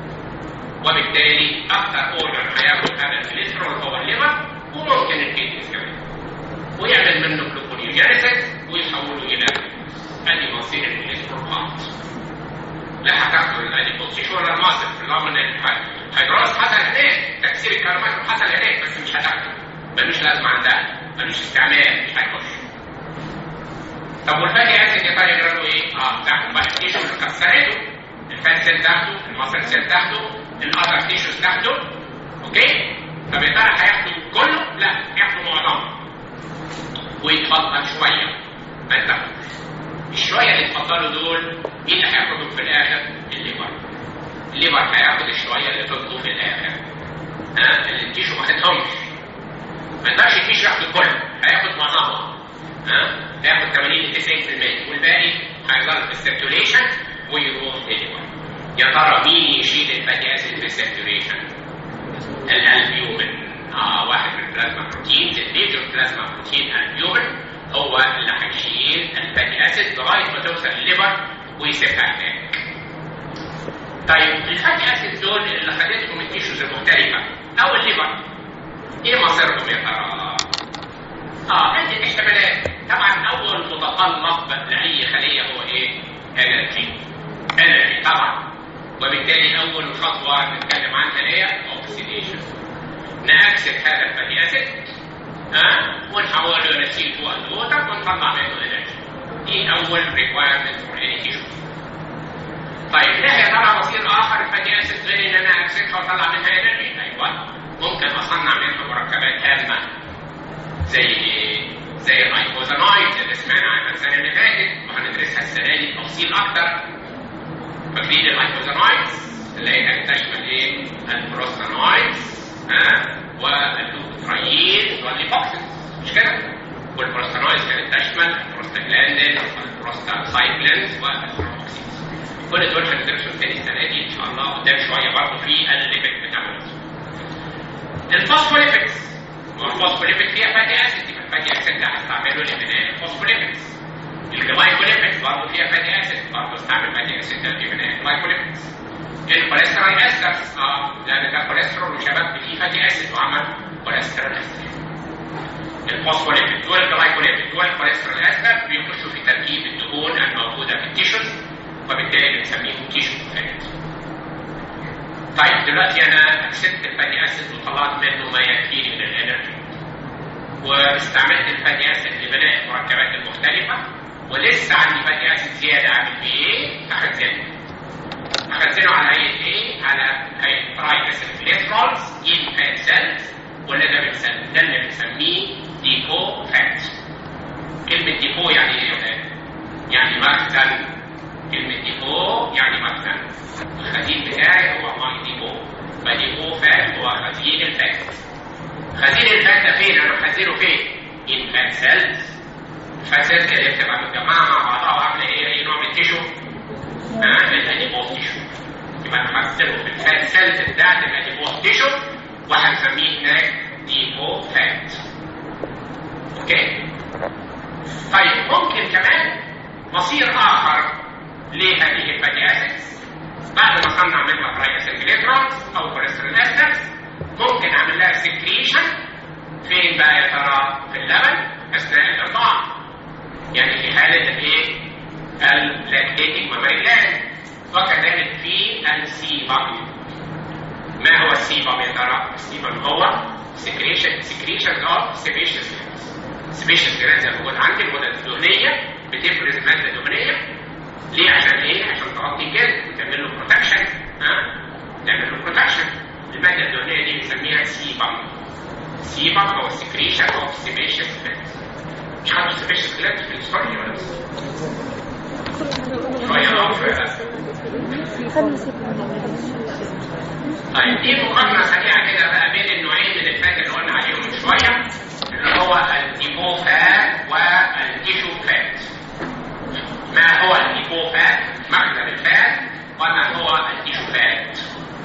وبالتالي اكثر اورجن هياخد هذا الكوليسترول هو الليفر وممكن الكدني كمان ويعمل منه جلوكونيوجينيسيس ويحوله الى ادي مصير الكوليسترول خالص لا هتاخده الادي بوستيشن ولا الماسل في الامر الهيدرولايز حصل هناك تكسير الكربونات حصل هناك بس مش هتاخده ملوش لازمه عندها ملوش استعمال مش هيخش طب والفاتي اسيد يا ترى يجرى له ايه؟ اه تاخده بقى التيشو اللي كسرته الفات سيل تاخده الماسل سيل تاخده الاذر تيشوز تاخده اوكي؟ طب يا ترى هياخده كله؟ لا هياخده معظمه ويتفضل شويه ما تاخدوش الشويه اللي اتفضلوا دول مين اللي هياخدهم في الاخر؟ الليفر الليفر هياخد الشويه اللي فضلوا في الاخر ها اللي التيشو ما خدهمش ما يقدرش التيشو ياخد كله هياخد معظمها ها هياخد 80 ل 90% والباقي هيظل في السيركيوليشن ويروح الليفر يا ترى مين يشيل الفاتي اسيد في السيركيوليشن؟ الالبيومين اه واحد من البلازما بروتين الميجور بلازما بروتين البيومين هو اللي هيشيل الفاتي اسيد لغايه ما توصل الليفر ويسيبها هناك. طيب الفاتي اسيد دول اللي خدتهم التيشوز المختلفه او الليفر ايه مصيرهم يا ترى؟ اه عندي احتمالات طبعا اول متطلب لاي خليه هو ايه؟ انرجي انرجي طبعا وبالتالي اول خطوه نتكلم عنها هي اوكسيديشن نأكسد هذا الفاتي اسيد ها ونحوله الى سي 2 اند ووتر ونطلع منه انرجي دي اول ريكوايرمنت فور اني تيشو طيب لا يا ترى مصير اخر الفاتي اسيد غير ان انا اكسدها واطلع منها انرجي ايوه ممكن اصنع منها مركبات هامه زي ايه؟ زي الايكوزانايد اللي سمعنا عنها السنه اللي فاتت وهندرسها السنه دي بتفصيل اكتر فاكرين الايكوزانايدز اللي هي كانت تشمل ايه؟ البروستانايدز ها واللوبوترايين والليبوكسين مش كده؟ والبروستانايدز كانت تشمل البروستاجلاندين والبروستاسايكلينز والبروكسين كل دول هندرسهم تاني السنه دي ان شاء الله قدام شويه برضه في الليبيد ميتابوليزم الفوسفوليبيدز والفوسفوليبيد فيها فاتي اسيد يبقى الفاتي اسيد ده هستعمله لبناء الفوسفوليبيدز الجلايكوليبيد برضه فيها فاتي اسيد برضه استعمل فاتي اسيد ده لبناء الجلايكوليبيدز الكوليسترول استرز اه لان ده كوليسترول وشبك فيه فاتي اسيد وعمل كوليسترول استر الفوسفوليبيد والجلايكوليبيد والكوليسترول استر بيخشوا في تركيب الدهون الموجوده في التيشوز وبالتالي بنسميهم تيشو فات طيب دلوقتي انا اكسبت الفاتي اسيد وطلعت منه ما يكفيني من الانرجي واستعملت الفاتي اسيد لبناء المركبات المختلفه ولسه عندي فاتي اسيد زياده اعمل بيه ايه؟ اخزنه اخزنه على هيئه ايه؟ على هيئه تراي اسيد جليسرولز ان فات سيلز ولا ده بنسميه ده اللي بنسميه ديبو فات كلمه ديبو يعني ايه يا ولاد؟ يعني مخزن كلمه ديبو يعني مخزن الخزين بتاعي هو ماي ديبو فديبو فات هو خزين الفات خزين الفات ده فين؟ انا مخزنه فين؟ ان فات سيلز الفات سيلز اللي بتبقى متجمعه مع بعضها وعامله ايه؟ اي نوع من التيشو؟ ها؟ الاديبوز تيشو يبقى انا مخزنه في الفات سيلز بتاعت الاديبوز تيشو وهنسميه هناك ديبو فات اوكي طيب ممكن كمان مصير اخر لهذه الفاتي اسيدز بعد ما اصنع منها تراي جليترونز او كوليسترول اسيدز ممكن اعمل لها سكريشن فين بقى يا ترى في اللبن اثناء الارضاع يعني في حاله الايه اللاكتيتنج مامري جلاند وكذلك في السيبم ما هو السيبم يا ترى السيبم هو سكريشن سكريشن اوف سيبيشيس سبيشال جلاند موجود عندي الغدد الدهنيه بتفرز ماده دهنيه ليه عشان ايه؟ عشان تغطي الجلد وتعمل له بروتكشن ها؟ تعمل له بروتكشن الماده الدهنيه دي بنسميها سيبم سيبم هو السكريشن اوف سبيشال جلاند مش عارف سبيشال جلاند في الهيستوري ولا شويه طيب دي مقارنه سريعه كده بقى بين النوعين من الفات اللي قلنا عليهم من شويه اللي هو الديبو فات والتيشو فات ما هو الديبو فات مخزن الفات وما هو التيشو فات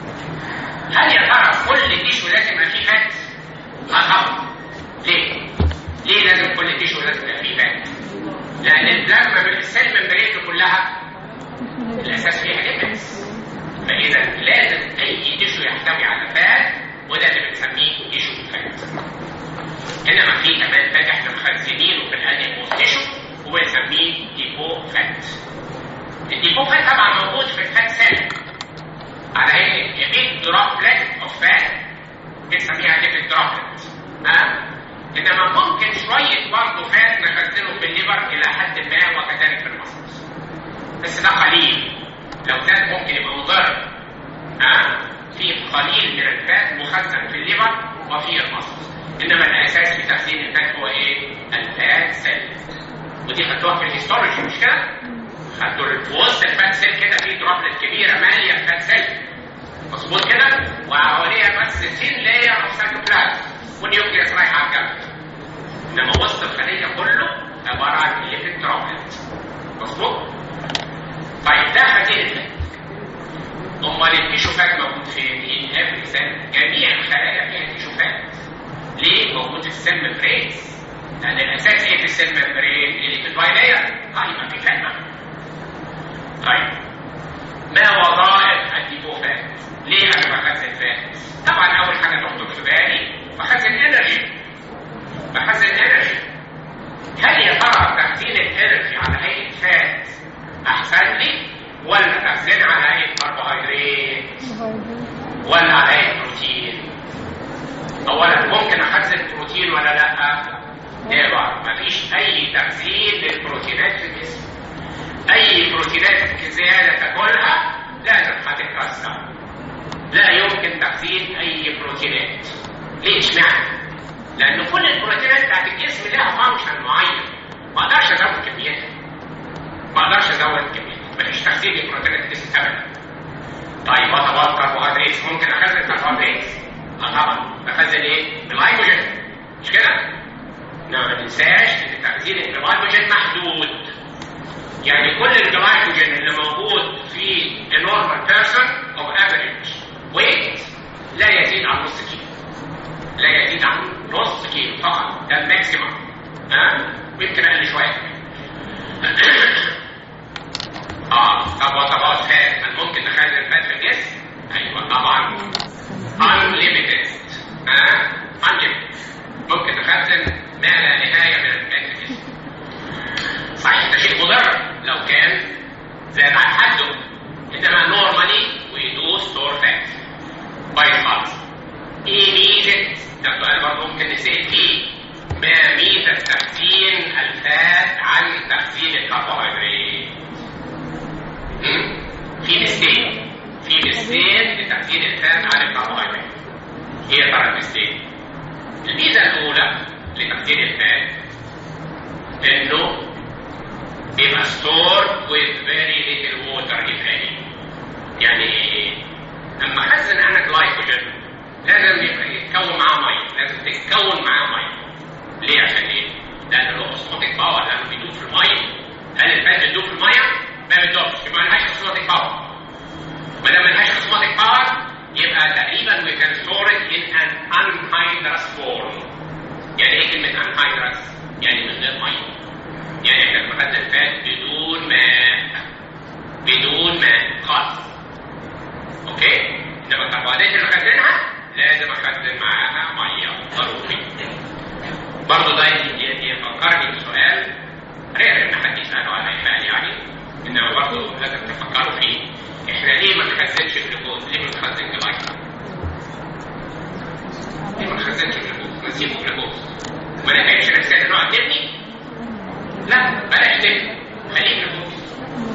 هل يا ترى كل تيشو لازم يبقى فيه فات؟ اه طبعا ليه؟ ليه لازم كل تيشو لازم يبقى فيه فات؟ لان البلازما السيل ممبرين كلها الاساس فيها ليبيدز فاذا لازم اي تيشو يحتوي على فات وده اللي بنسميه تيشو فات انما في كمان فات احنا مخزنينه في الانيموس تيشو وبنسميه ديبو فات الديبو فات طبعا موجود في الفات سيل على هيئه بيج دروبلت اوف فات بنسميها ليبيد دروبلت ها انما ممكن شويه برضه فات نخزنه في الليبر الى حد ما وكذلك في المصل بس ده قليل لو زاد ممكن يبقى مضر ها في قليل من الفات مخزن في الليبر وفي المصل انما الاساس في تخزين الفات هو ايه؟ الفات سيل ودي خدتوها في الهيستولوجي مش كده؟ خدتوا في وسط الفات سيل كده في دروبلت كبيره ماليه الفات سيل مظبوط كده؟ وحواليها بس سين لاير اوف سيتوبلازم والنيوكليوس رايح على الجنب انما وسط الخليه كله عباره عن ليبيد دروبلت مظبوط؟ طيب ده خزين الفات امال التيشوفات موجود فين؟ ان افري سيل جميع الخلايا فيها تيشوفات ليه موجود في السيل ممبرين لان الاساس ايه في السيل ممبرين اللي في الفايلير اه يبقى في فات طيب ما وظائف الديبوفات ليه انا بخزن فات طبعا اول حاجه تخطر في بالي بخزن انرجي بخزن انرجي هل يا ترى تخزين الانرجي على هيئه فات احسن لي ولا تخزين على هيئه كربوهيدرات ولا على هيئه بروتين اولا ممكن اخزن بروتين ولا لا طبعا مفيش اي تخزين للبروتينات في الجسم اي بروتينات زياده تاكلها لازم هتتكسر لا يمكن تخزين اي بروتينات ليه اشمعنى لان كل البروتينات بتاعت الجسم لها فانكشن معين ما اقدرش ازود كميتها ما اقدرش ازود كميتها مفيش تخزين لبروتينات الجسم ابدا طيب وطبعا كربوهيدرات ممكن اخزن كربوهيدرات اه طبعا بخزن ايه؟ الجلايكوجين مش كده؟ انما ما ننساش ان تخزين الجلايكوجين محدود يعني كل الجلايكوجين اللي موجود في النورمال بيرسون او افريج ويت لا يزيد عن نص كيلو لا يزيد عن نص كيلو فقط ده الماكسيمم ها ويمكن اقل شويه اه طب وطبقات فات هل ممكن نخزن فات في الجسم؟ ايوه طبعا unlimited ها unlimited ممكن نخزن ما لا نهايه من الفات في الجسم صحيح ده شيء مضر لو كان زاد عن حده ده سؤال برضه ممكن نسأل فيه ما ميزة تخزين الفات عن تخزين الكربوهيدرات؟ مم؟ في ميزتين في ميزتين لتخزين الفات عن الكربوهيدرات هي ترى الميزتين الميزة الأولى لتخزين الفات إنه بيبقى stored with very little water if any يعني ايه؟ لما اخزن انا جلايكوجين لازم يبقى يتكون معاه ميه لازم تتكون معاه ميه ليه عشان ايه؟ لان له اوسموتيك باور لانه بيدوب في الميه هل الفات بيدوب في الميه؟ ما بيدوبش يبقى ملهاش اوسموتيك باور ما دام ملهاش اوسموتيك باور يبقى تقريبا we can store it in an anhydrous form يعني ايه كلمه anhydrous؟ يعني من غير ميه يعني احنا بنخزن الفات بدون ماء بدون ماء خالص اوكي انما الكربوهيدرات اللي خزنها لازم اخزن معاها ميه ضروري برضه ده يفكرني بسؤال رير ان حد يساله على اي يعني انما برضه لازم تفكروا فيه احنا ليه ما نخزنش جلوكوز؟ ليه ما نخزن جلايكوز؟ ليه ما نخزنش جلوكوز؟ نسيبه جلوكوز ما نتعبش نفسنا نقعد نبني لا بلاش تبني خليه جلوكوز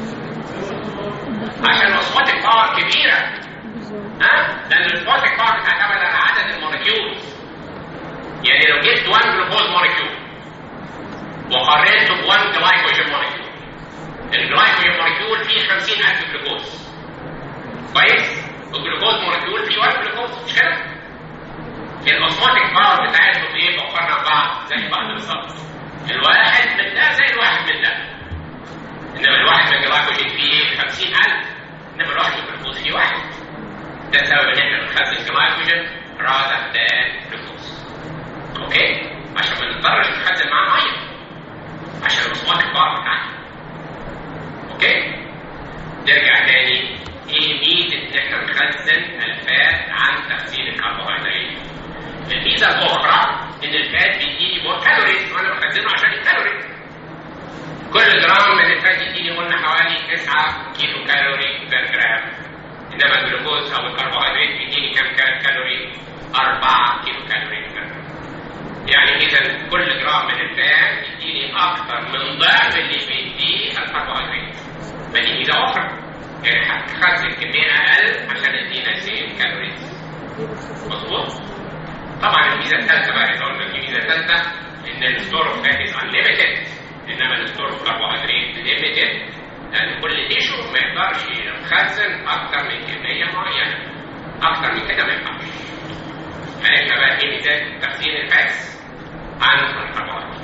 عشان الاوسموتيك باور كبيره ها لان الاوسموتيك باور بتعتمد على عدد المولكيولز يعني لو جبت 1 جلوكوز مولكيول وقارنته ب 1 جلايكوجين مولكيول الجلايكوجين مولكيول فيه 50000 جلوكوز كويس والجلوكوز مولكيول فيه 1 جلوكوز مش كده الاوسموتيك باور بتاعتهم ايه مقارنه ببعض زي بعض بالظبط الواحد من ده زي الواحد من ده انما الواحد من الجلايكوجين فيه 50000 انما الواحد من الجلوكوز فيه واحد ده سبب ان احنا بنخزن جلايكوجين rather than جلوكوز اوكي عشان ما نضطرش نخزن معاه ميه عشان الاوسموتيك باور بتاعنا اوكي نرجع تاني ايه ميزه ان احنا نخزن الفات عن تخزين الكربوهيدرات الميزه الاخرى ان الفات بيديني مور كالوريز وانا بخزنه عشان الكالوري كل جرام من الفات يديني قلنا حوالي 9 كيلو كالوري بير جرام انما الجلوكوز او الكربوهيدرات بيديني كام كالوري 4 كيلو كالوري بير جرام يعني اذا كل جرام من الفات يديني اكثر من ضعف اللي بيديه الكربوهيدرات فدي ميزه اخرى يعني هتخزن كميه اقل عشان يدينا سيم كالوريز مظبوط طبعا الميزه الثالثه بقى اذا قلنا في ميزه ثالثه ان الستور اوف فات از انليمتد انما الستور اوف كربوهيدرات ليميتد لان كل تيشو ما يقدرش يخزن اكثر من كميه معينه اكثر من كده ما ينفعش عرفنا بقى ايه ميزات تخزين الفات عن الكربوهيدرات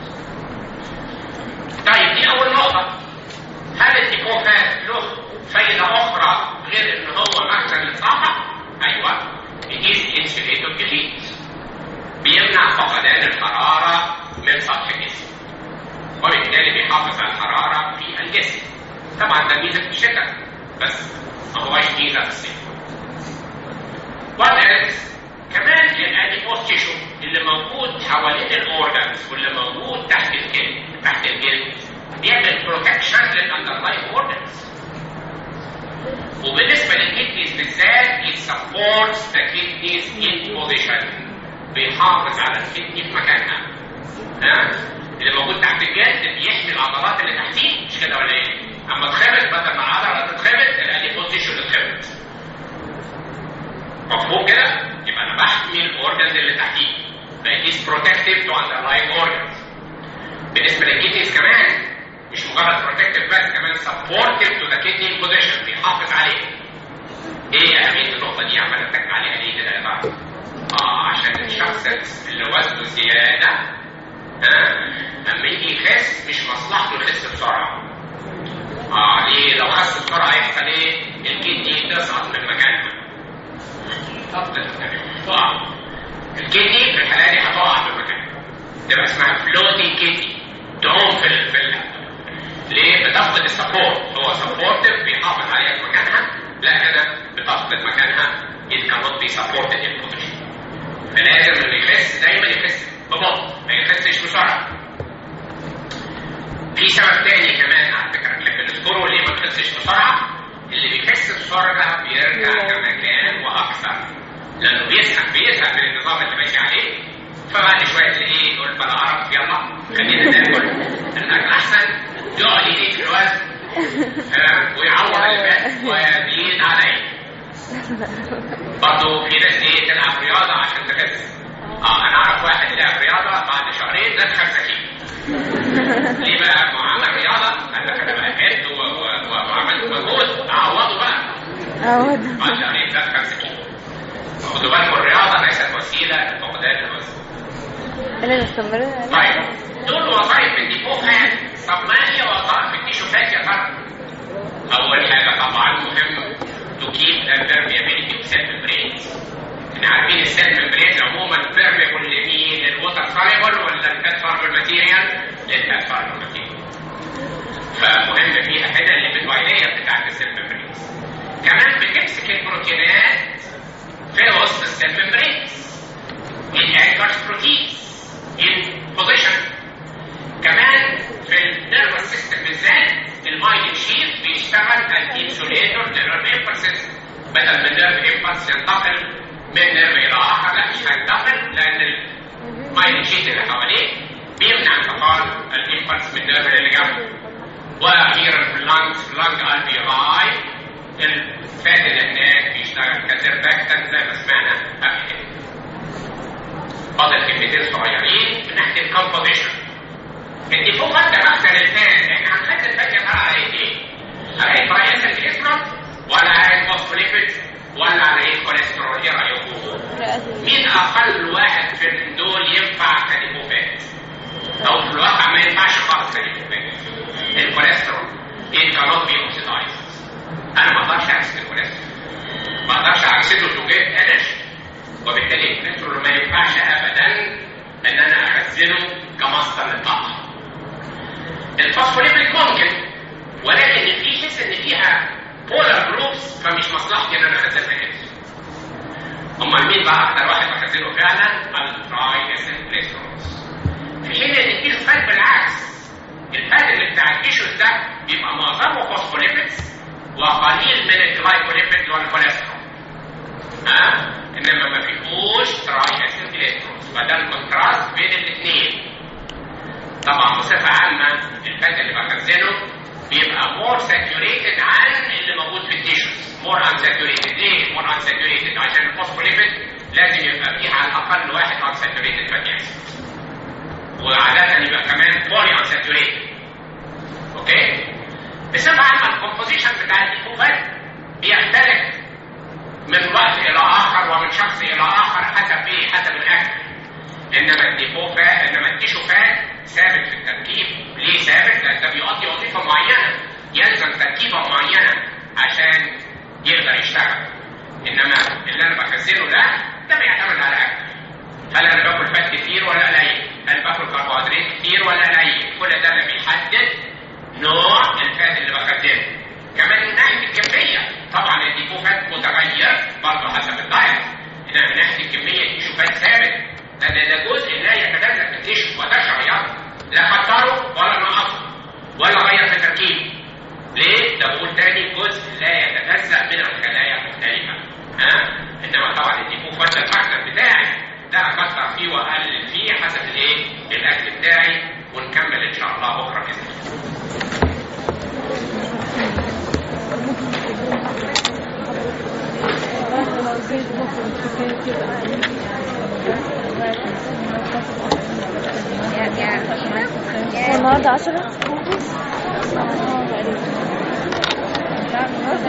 طيب دي اول نقطه هل التيكوفات له فايده اخرى غير ان هو مخزن للطاقه؟ ايوه بيجيز انسوليتور جديد بيمنع فقدان الحراره من سطح الجسم وبالتالي بيحافظ على الحراره في الجسم طبعا ده ميزه في الشتاء بس ما هوش ميزه في الصيف وقالت كمان الاديبوس تيشو اللي موجود حوالين الاورجنز واللي موجود تحت الجلد تحت الجلد بيعمل بروتكشن للاندرلاين اورجنز وبالنسبه للكدنيز بالذات it supports the kidneys in position بيحافظ على الكدني في مكانها ها اللي موجود تحت الجلد بيحمي العضلات اللي تحتيه مش كده ولا ايه؟ اما اتخبط بدل ما العضله تتخبط الاديبوس تيشو اللي اتخبط مفهوم كده؟ يبقى انا بحمي الاورجنز اللي تحتيه فإت is protective to underlying organs بالنسبه للكدنيز كمان مش مجرد بروتكتيف بس كمان سبورتيف تو ذا كيدني بوزيشن بيحافظ عليه ايه اهميه النقطه دي عمال اتك عليها ليه كده يا جماعه اه عشان الشخص اللي وزنه زياده ها لما يجي يخس مش مصلحته يخس بسرعه اه ليه لو خس بسرعه يحصل ايه الكدني تصعد من مكانها تقع الكدني في الحاله دي هتقع من مكانها تبقى اسمها فلوتنج كدني تعوم في ال في ال ليه؟ بتفقد السبورت هو سبورتيف بيحافظ عليها في مكانها لا هنا بتفقد مكانها it cannot be supported in position فلازم اللي يخس دايما يخس ببطء ما يخسش بسرعه في سبب تاني كمان على فكره نحب نذكره ليه ما تخسش بسرعه اللي بيخس بسرعه بيرجع كمكان واكثر لانه بيزهق بيزهق من النظام اللي ماشي عليه فبعد شويه تلاقيه يقول بلا عرف يلا خلينا ناكل الاكل احسن يقعد يزيد في الوزن آه، ويعوض اللي فات ويزيد عليه برضه في ناس ايه تلعب رياضه عشان تخس اه انا اعرف واحد يلعب رياضه بعد شهرين زاد 5 كيلو ليه بقى؟ ما هو عمل رياضه قال لك انا بقيت و- و- و- وعملت مجهود اعوضه بقى أعود بعد شهرين زاد 5 كيلو خدوا بالكم الرياضه ليست وسيله لفقدان الوزن أنا مستمرة طيب دول وظائف الديبوفات طب ما هي وظائف التيشوفات يا ترى؟ أول حاجة طبعا مهم to keep the permeability of cell membranes. احنا عارفين السيل ممبرينز عموما permeable لمين؟ للوتر soluble ولا الفات soluble ماتيريال؟ للفات soluble ماتيريال. فمهم فيها هنا الليبيدويدية بتاعت السيل ممبرينز. كمان بتمسك البروتينات في وسط السيل ممبرينز. It anchors proteins in position. كمان في النيرفس سيستم بالذات المايل شيت بيشتغل كانسوليتور للنيرف امبلسز بدل من النيرف امبلس ينتقل من نيرف الى اخر لا مش هينتقل لان المايل شيت اللي حواليه بيمنع انتقال الامبلس من النيرف اللي جنبه واخيرا في اللانج في اللانج الفيراي الفات اللي هناك بيشتغل كسيرفاكتنت زي ما سمعنا قبل كده فاضل كلمتين صغيرين من ناحيه الكومبوزيشن الديفوقات ده مخزن الفات احنا هنخزن الفات يا ترى على ايه؟ على ايه ترايس الجليسرول ولا على ايه فوسفوليبيد ولا على ايه كوليسترول ايه رايكم؟ مين اقل واحد في من دول ينفع كديفوفات؟ او في الواقع ما ينفعش خالص كديفوفات الكوليسترول it cannot be oxidized انا ما اقدرش اعكس الكوليسترول ما اقدرش اعكسه تو جيت انرجي وبالتالي الكوليسترول ما ينفعش ابدا ان انا اخزنه كمصدر للطاقه الفوسفوليبيد ممكن ولكن في حس ان فيها بولار جروبس فمش مصلحتي ان انا اخزنها كده امال مين بقى اكتر واحد بخزنه فعلا التراي اسيد جليسرولز في حين ان التيشو فات بالعكس الفات اللي بتاع التيشو ده بيبقى معظمه فوسفوليبيدز وقليل من الجلايكوليبيد اللي هو الكوليسترول ها انما ما فيهوش تراي اسيد جليسرولز فده الكونتراست بين الاثنين طبعا بصفه عامه الفات اللي بخزنه بيبقى مور ساتوريتد عن اللي موجود في التيشوز مور unsaturated ليه مور unsaturated عشان الفوسفوليبيد لازم يبقى فيه على الاقل واحد unsaturated فاتي اسيد وعادة يبقى كمان بولي unsaturated اوكي بصفة عامة الكومبوزيشن بتاع الديفوفات بيختلف من وقت الى اخر ومن شخص الى اخر حسب ايه حسب الاكل انما الديفوفات انما التيشوفات ثابت في التركيب ليه ثابت لان ده بيؤدي وظيفه معينه يلزم تركيبه معينه عشان يقدر يشتغل انما اللي انا بخزنه ده ده بيعتمد على اكل هل انا باكل فات كتير ولا قليل هل باكل كربوهيدرات كتير ولا قليل كل ده اللي بيحدد نوع الفات اللي بخزنه كمان من ناحيه الكميه طبعا الديفوفات متغير برضه حسب الدايت انما من ناحيه الكميه الديفوفات ثابت ده ده, ده جزء لا يتجزا في التيشو ما اقدرش اغيره لا كتره ولا نقصه ولا غير في تركيبه ليه؟ ده بقول تاني جزء لا يتجزا من الخلايا المختلفه ها؟ انما طبعا الديفوفات ده المخزن بتاعي ده اكتر فيه واقلل فيه حسب الايه؟ الاكل بتاعي ونكمل ان شاء الله بكره باذن الله النهارده 10